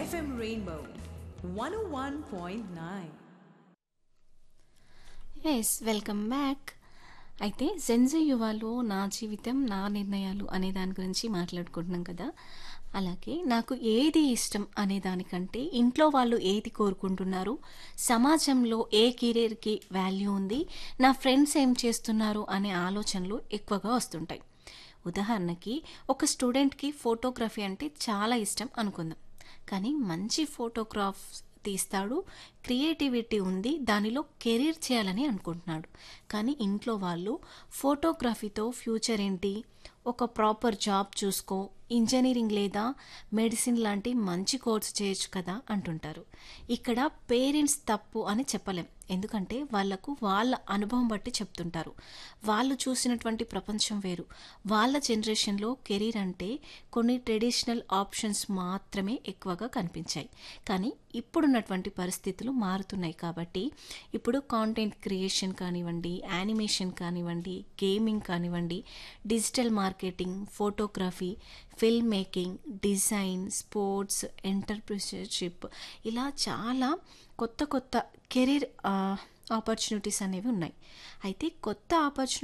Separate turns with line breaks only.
FM Rainbow 101.9.
Yes welcome back అయితే Gen Z యువాలో నా జీవితం నా నిర్ణయాలు అనే దాని గురించి మాట్లాడుకుంటున్నాం కదా అలాగే నాకు ఏది ఇష్టం అనే దానికంటే ఇంట్లో వాళ్ళు ఏది కోరుకుంటున్నారు సమాజంలో ఏ కెరీర్కి వాల్యూ ఉంది నా ఫ్రెండ్స్ ఏం చేస్తున్నారు అనే ఆలోచనలు ఎక్కువగా వస్తుంటాయి ఉదాహరణకి ఒక స్టూడెంట్కి ఫోటోగ్రఫీ అంటే చాలా ఇష్టం అనుకుందాం కానీ మంచి ఫోటోగ్రాఫ్ తీస్తాడు క్రియేటివిటీ ఉంది దానిలో కెరీర్ చేయాలని అనుకుంటున్నాడు కానీ ఇంట్లో వాళ్ళు ఫోటోగ్రఫీతో ఫ్యూచర్ ఏంటి ఒక ప్రాపర్ జాబ్ చూసుకో ఇంజనీరింగ్ లేదా మెడిసిన్ లాంటి మంచి కోర్స్ చేయొచ్చు కదా అంటుంటారు ఇక్కడ పేరెంట్స్ తప్పు అని చెప్పలేం ఎందుకంటే వాళ్ళకు వాళ్ళ అనుభవం బట్టి చెప్తుంటారు వాళ్ళు చూసినటువంటి ప్రపంచం వేరు వాళ్ళ జనరేషన్లో కెరీర్ అంటే కొన్ని ట్రెడిషనల్ ఆప్షన్స్ మాత్రమే ఎక్కువగా కనిపించాయి కానీ ఇప్పుడున్నటువంటి పరిస్థితులు మారుతున్నాయి కాబట్టి ఇప్పుడు కాంటెంట్ క్రియేషన్ కానివ్వండి యానిమేషన్ కానివ్వండి గేమింగ్ కానివ్వండి digital marketing photography film making design sports entrepreneurship ఇలా చాలా కొత్త కొత్త కెరీర్ ఆపర్చునిటీస్ అనేవి ఉన్నాయి అయితే కొత్త ఆపర్చునిటీ